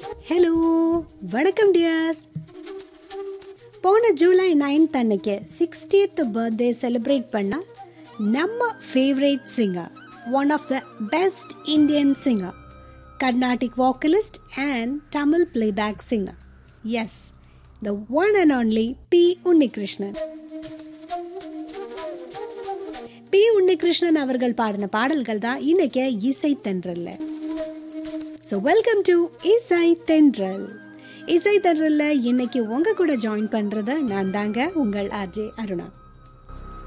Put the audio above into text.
hello வணக்கம் dears போன July ninth அன்னைக்கு சிக்ஸ்டியத் பர்த்டே செலிப்ரேட் பண்ண நம்ம favourite singer one of the best Indian singer Carnatic vocalist and Tamil playback singer yes the one and only P Unnikrishnan P Unnikrishnan அவர்கள் பாடின பாடல்கள் தான் இன்னைக்கு இசை தென்றல்ல ஸோ வெல்கம் டு இசை தென்றல் இசை தென்றல்ல இன்னைக்கு உங்க கூட ஜாயின் பண்றது நான் தாங்க உங்கள் ஆர்ஜே அருணா